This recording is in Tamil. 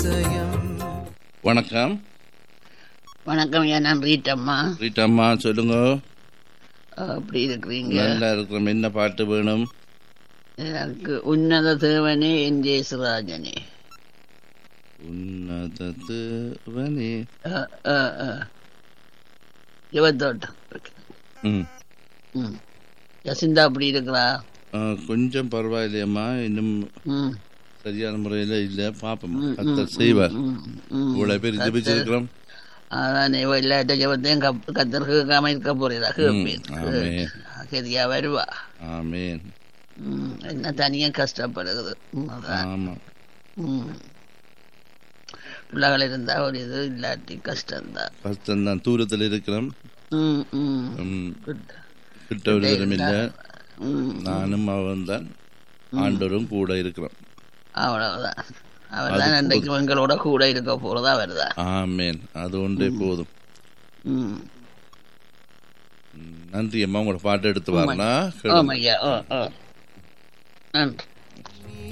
அதிசயம் வணக்கம் வணக்கம் ஐயா நான் ரீட்டம்மா ரீட்டாம்மா சொல்லுங்க அப்படி இருக்கிறீங்க நல்லா இருக்கிறோம் என்ன பாட்டு வேணும் எனக்கு உன்னத தேவனே என் ஜெயசுராஜனே உன்னதவனே யுவத்தோட்டம் ம் ம் யசிந்தா அப்படி இருக்கிறா ஆ, கொஞ்சம் பரவாயில்லையம்மா இன்னும் ம் சரியான முறையில் இல்லை பார்ப்போம் கத்தர் செய்வார் ம், ம். இவ்வளோ பேர் ஜெபிச்சிருக்கிறோம் அதான் இவ இல்லாட்ட ஜபத்தையும் கப் கத்தர் கேட்காம இருக்க போறதா கேட்பேன் ஆமென். சரியா வருவா ஆமேன் ம், என்ன தனியா கஷ்டப்படுகிறது ம், அதான். ஆமாம் ம். பிள்ளைகள் இருந்தா ஒரு இது இல்லாட்டி கஷ்டம்தான் கஷ்டம்தான் தூரத்தில் இருக்கிறோம் ம் ம் ம், Good. கிட்ட ஒரு தூரம் இல்லை ம் நானும் அவன் தான் ஆண்டவரும் கூட இருக்கிறோம் அவ்வளவுதான் அவர் தான் அன்றைக்கு எங்களோட கூட இருக்க போறதா வருதா ஆமேன் அது ஒன்றே போதும் ம் ம், நன்றி அம்மா உங்களோட பாட்டு எடுத்து வரலாம் ஆமாய்யா ஓ ஓ நன்றி